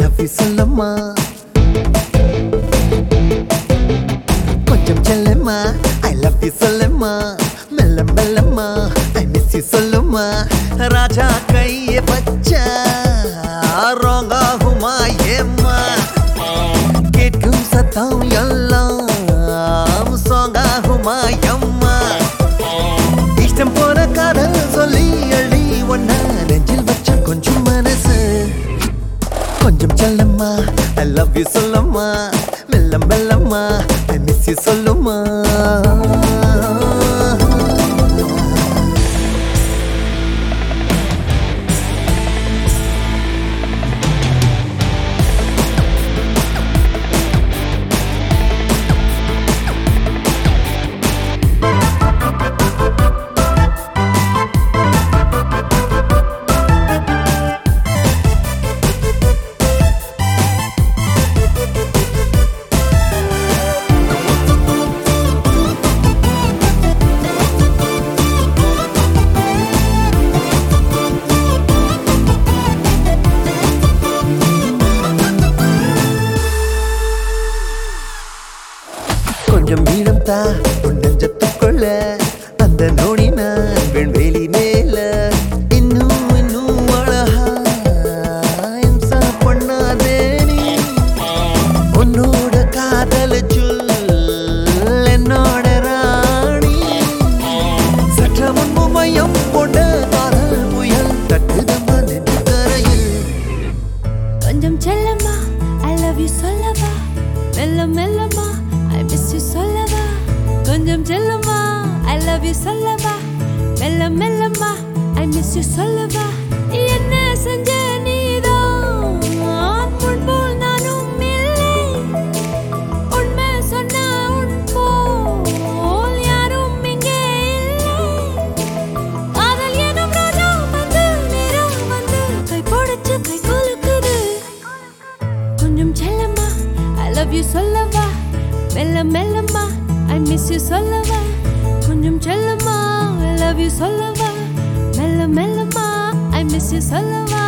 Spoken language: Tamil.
லவ் யூ சொல்லம்மா கொஞ்சம் செல்லம்மா ஐ லவ் யூ சொல்லம்மா மெல்ல மெல்லம்மா ஐ மிஸ் யூ சொல்லுமா ராஜா கைய பச்சா ராங் ஆகுமா ஏம்மா கேட்கும் சத்தம் எல்லாம் சாங் ஆகுமா எம்மா இஷ்டம் போன காதல் சொல்லி அழி ஒன்னா நெஞ்சில் வச்ச கொஞ்சம் மனசு கொஞ்சம் செல்லம்மா ஐ லவ் யூ சொல்லம்மா மெல்ல மெல்லம்மா ஐ மிஸ் யூ சொல்லுமா கொஞ்சம் ஈழம் தா உன் நெஞ்சத்துக்குள்ள அந்த நோடி நான் வெண்வெளி மேல இன்னும் இன்னும் அழகா இம்சா பண்ணாதே நீ உன்னோட காதல சொல் என்னோட ராணி சற்ற முன்பு மையம் கொண்ட காதல் புயல் தட்டுதம்மா நெஞ்சு தரையில் கொஞ்சம் செல்லம்மா ஐ லவ் யூ சொல்லவா மெல்ல மெல்லம்மா ஐ மிஸ் யூ சொல்லவா கொஞ்சம் செல்லம்மா ஐ லவ் யூ சொல்லவா மெல்ல மெல்லம்மா ஐ மிஸ் யூ சொல்லவா என்ன செஞ்ச நீதான் முன்போல் நானும் இல்லை உண்மை சொன்ன உன் போல் யாரும் இங்கே இல்லை காதல் எனும் ராஜா வந்து நேரம் வந்து கை போடுச்சு கை குலுக்குது கொஞ்சம் செல்லம்மா ஐ லவ் யூ சொல்லவா மெல்ல மெல்லம்மா ஐ மிஸ் யூ சொல்லவா கொஞ்சம் செல்லம்மா ஐ லவ் யூ சொல்லவா மெல்ல மெல்லம்மா ஐ மிஸ் யூ சொல்லவா